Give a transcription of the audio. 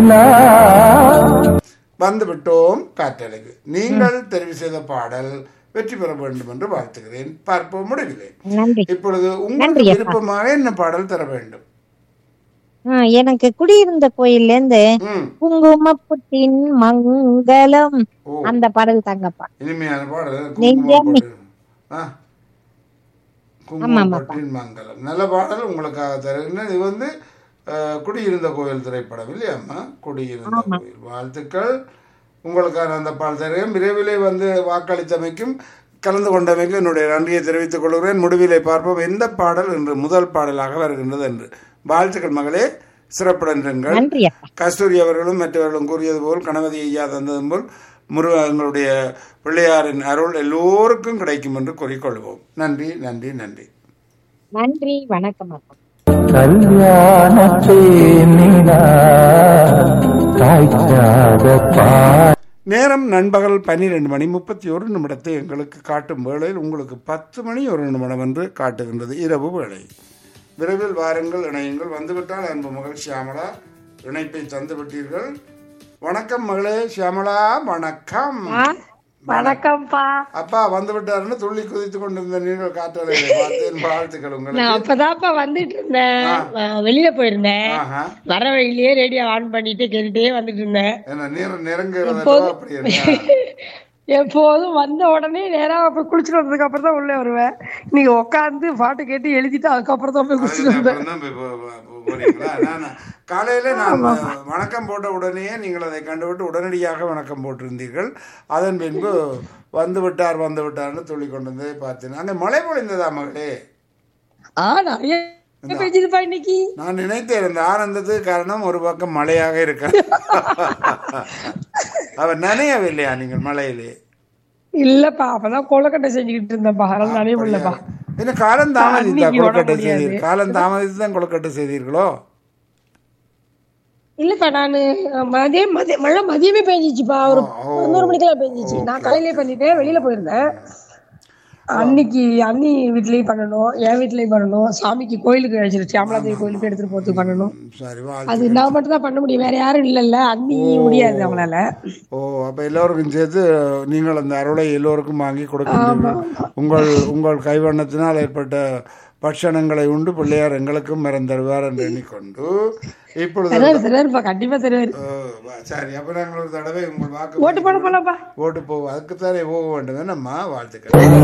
வந்து விட்டோம் காற்றலைக்கு நீங்கள் தெரிவு செய்த பாடல் வெற்றி பெற வேண்டும் என்று வாழ்த்துகிறேன் பார்ப்போம் முடிவில்லை நன்றி இப்பொழுது நன்றி உங்களுக்கு அப்பா. விருப்பமாக என்ன பாடல் தர வேண்டும் ஆ, எனக்கு குடியிருந்த கோயில்ல இருந்து ம் குங்குமப்புட்டின் மங்களம் ஓ அந்த பாடல் தாங்கப்பா இனிமையான பாடல் நெஞ்சமே. குங்குமம் போட்டு ஆ குங்குமம் ஆமாப்பா. போட்டின் மங்கலம் நல்ல பாடல் உங்களுக்காக தருகிறேன் இது வந்து அஹ், குடியிருந்த கோயில் திரைப்படம் இல்லையாம்மா குடியிருந்த கோயில் வாழ்த்துக்கள் உங்களுக்கான அந்த பாடல் தருகிறேன் விரைவிலே வந்து வாக்களித்தமைக்கும் கலந்து கொண்டமைக்கும் என்னுடைய நன்றியை தெரிவித்துக் கொள்கிறேன் முடிவிலே பார்ப்போம் எந்த பாடல் என்று முதல் பாடலாக வருகின்றது என்று வாழ்த்துக்கள் மகளே சிறப்புடன்றுங்கள் நன்றி அப்பா கஸ்தூரி அவர்களும் மற்றவர்களும் கூறியது போல் கணபதி ஐயா தந்ததும் போல் முருக எங்களுடைய பிள்ளையாரின் அருள் எல்லோருக்கும் கிடைக்கும் என்று கூறிக்கொள்வோம் நன்றி நன்றி நன்றி நன்றி வணக்கம் அப்பா கல்யாணத்தே நிலா காய்ச்சாத பால் நேரம் நண்பகல் பன்னிரெண்டு மணி முப்பத்தி ஒரு நிமிடத்தை எங்களுக்கு காட்டும் வேளையில் உங்களுக்கு பத்து மணி ஒரு நிமிடம் என்று காட்டுகின்றது இரவு வேளை விரைவில் வாருங்கள் இணையுங்கள் வந்துவிட்டால் அன்பு மகள் ஷியாமளா இணைப்பை தந்து விட்டீர்கள் வணக்கம் மகளே ஷியாமளா வணக்கம் வணக்கம்ப்பா அப்பா வந்து விட்டாருன்னு துள்ளி குதித்து கொண்டிருந்த நீங்கள் காற்றலை பார்த்தேன் வாழ்த்துக்கள் நான் உங்களுக்கு அப்பதான்ப்பா வந்துட்டு இருந்தேன் நான் வெளியில போயிருந்தேன் ஆஹா. வர வழியிலேயே ரேடியோ ஆன் பண்ணிட்டு கேட்டுட்டே வந்துட்டு இருந்தேன் என்ன நேரம் நெருங்குறதோ அப்படி இருக்கா எப்போதும் வந்த உடனே நேரா போய் குளிச்சுட்டு வந்ததுக்கு அப்புறம் தான் உள்ளே வருவேன் நீங்க உட்காந்து பாட்டு கேட்டு எழுதிட்டு அதுக்கப்புறம் தான் போய் குளிச்சுட்டு வந்தேன் அப்புறம் தான் போய் போ- போ- போ- போறீங்களா? நான் காலையில நான் வணக்கம் போட்ட உடனேயே நீங்கள் அதை கண்டுவிட்டு உடனடியாக வணக்கம் போட்டிருந்தீர்கள் அதன் பின்பு வந்து விட்டார் வந்து விட்டார்னு துள்ளி கொண்டு வந்து பார்த்தேன் அங்கே மழை பொழிந்ததா மகளே ஆ நிறைய பெஞ்சுதுப்பா இன்னைக்கு நான் நினைத்தேன் இந்த ஆனந்தத்துக்கு காரணம் ஒரு பக்கம் மழையாக இருக்க அவர் நனையவில்லையா நீங்கள் மழையிலே இல்லப்பா அப்பதான் கொலக்கட்டை செஞ்சுக்கிட்டு இருந்தேன்ப்பா அதனால நிறைய முடியலப்பா என்ன காலம் தாமதித்தா அன்னைக்கு உட கொழுக்கட்டை முடியாது. செய்தீர்கள் காலம் தாமதித்து தான் கொழுக்கட்டை செய்தீர்களோ இல்லப்பா நானு மதியம் மதிய மழை மதியமே பெஞ்சிச்சுப்பா ஒரு ஓ. பதினோரு மணிக்கெல்லாம் பெஞ்சிச்சு நான் காலையிலே பண்ணிட்டேன் வெளியில போயிருந்தேன் அன்னைக்கு அண்ணி வீட்லயும் பண்ணணும் என் வீட்லயும் பண்ணணும் சாமிக்கு கோயிலுக்கு அழைச்சிருச்சு அமலாதேவி கோயிலுக்கு எடுத்துட்டு போறதுக்கு பண்ணணும் சரி அது வாழ்த்து நான் மட்டும் தான் பண்ண முடியும் வேற யாரும் இல்லல்ல அண்ணி முடியாது அவங்களால ஓ அப்ப எல்லோருக்கும் சேர்த்து நீங்கள் அந்த அருளை எல்லோருக்கும் வாங்கி கொடுக்கின்றீர்கள் உங்கள் உங்கள் கைவண்ணத்தினால் ஏற்பட்ட பட்சணங்களை உண்டு பிள்ளையார் எங்களுக்கும் மரம் தருவார் என்று எண்ணிக்கொண்டு இப்பொழுது தருவாரு தருவாருப்பா கண்டிப்பா தருவாரு ஓ, வா- சரி அப்ப நாங்கள் ஒரு தடவை உங்கள் வாக்கு ஓட்டு போட போலாம்ப்பா ஓட்டு போவோம் அதுக்குத்தானே போக வேண்டும் என்னம்மா வாழ்த்துக்கள்